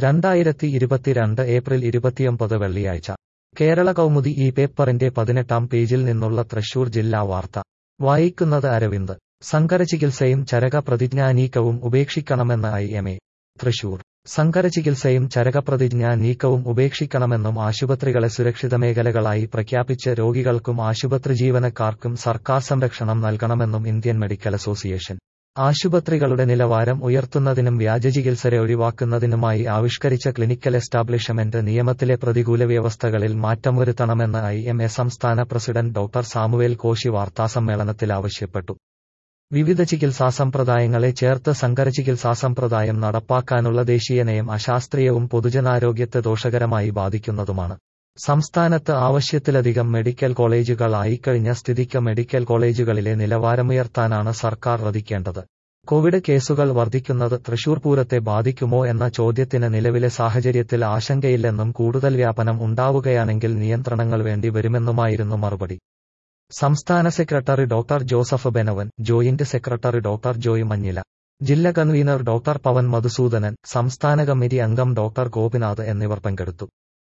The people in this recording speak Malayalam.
രണ്ടായിരത്തി ഇരുപത്തിരണ്ട് ഏപ്രിൽ ഇരുപത്തിയൊമ്പത് വെള്ളിയാഴ്ച കേരള കൗമുദി ഈ പേപ്പറിന്റെ പതിനെട്ടാം പേജിൽ നിന്നുള്ള തൃശൂർ ജില്ലാ വാർത്ത വായിക്കുന്നത് അരവിന്ദ് സങ്കരചികിത്സയും ചരക പ്രതിജ്ഞാനീക്കവും ഉപേക്ഷിക്കണമെന്ന് ഐ എം എ തൃശൂർ സങ്കരചികിത്സയും ചരകപ്രതിജ്ഞാ നീക്കവും ഉപേക്ഷിക്കണമെന്നും ആശുപത്രികളെ സുരക്ഷിത മേഖലകളായി പ്രഖ്യാപിച്ച് രോഗികൾക്കും ആശുപത്രി ജീവനക്കാർക്കും സർക്കാർ സംരക്ഷണം നൽകണമെന്നും ഇന്ത്യൻ മെഡിക്കൽ അസോസിയേഷൻ ആശുപത്രികളുടെ നിലവാരം ഉയർത്തുന്നതിനും വ്യാജചികിത്സരെ ഒഴിവാക്കുന്നതിനുമായി ആവിഷ്കരിച്ച ക്ലിനിക്കൽ എസ്റ്റാബ്ലിഷ്മെന്റ് നിയമത്തിലെ പ്രതികൂല വ്യവസ്ഥകളിൽ മാറ്റം വരുത്തണമെന്ന് ഐ എം എ സംസ്ഥാന പ്രസിഡന്റ് ഡോക്ടർ സാമുവേൽ കോശി വാർത്താസമ്മേളനത്തിൽ ആവശ്യപ്പെട്ടു വിവിധ ചികിത്സാ സമ്പ്രദായങ്ങളെ ചേർത്ത് സങ്കരചികിത്സാ സമ്പ്രദായം നടപ്പാക്കാനുള്ള ദേശീയ നയം അശാസ്ത്രീയവും പൊതുജനാരോഗ്യത്തെ ദോഷകരമായി ബാധിക്കുന്നതുമാണ് സംസ്ഥാനത്ത് ആവശ്യത്തിലധികം മെഡിക്കൽ കോളേജുകൾ ആയിക്കഴിഞ്ഞ സ്ഥിതിക്ക് മെഡിക്കൽ കോളേജുകളിലെ നിലവാരമുയർത്താനാണ് സർക്കാർ ശ്രദ്ധിക്കേണ്ടത് കോവിഡ് കേസുകൾ വർദ്ധിക്കുന്നത് തൃശൂർ പൂരത്തെ ബാധിക്കുമോ എന്ന ചോദ്യത്തിന് നിലവിലെ സാഹചര്യത്തിൽ ആശങ്കയില്ലെന്നും കൂടുതൽ വ്യാപനം ഉണ്ടാവുകയാണെങ്കിൽ നിയന്ത്രണങ്ങൾ വേണ്ടി വരുമെന്നുമായിരുന്നു മറുപടി സംസ്ഥാന secretary doctor Joseph Benavan joint secretary doctor Joy Manjila ജില്ലാ കൺവീനർ ഡോക്ടർ പവൻ മധുസൂദനൻ സംസ്ഥാന കമ്മിറ്റി അംഗം ഡോക്ടർ ഗോപിനാഥ് എന്നിവർ പങ്കെടുത്തു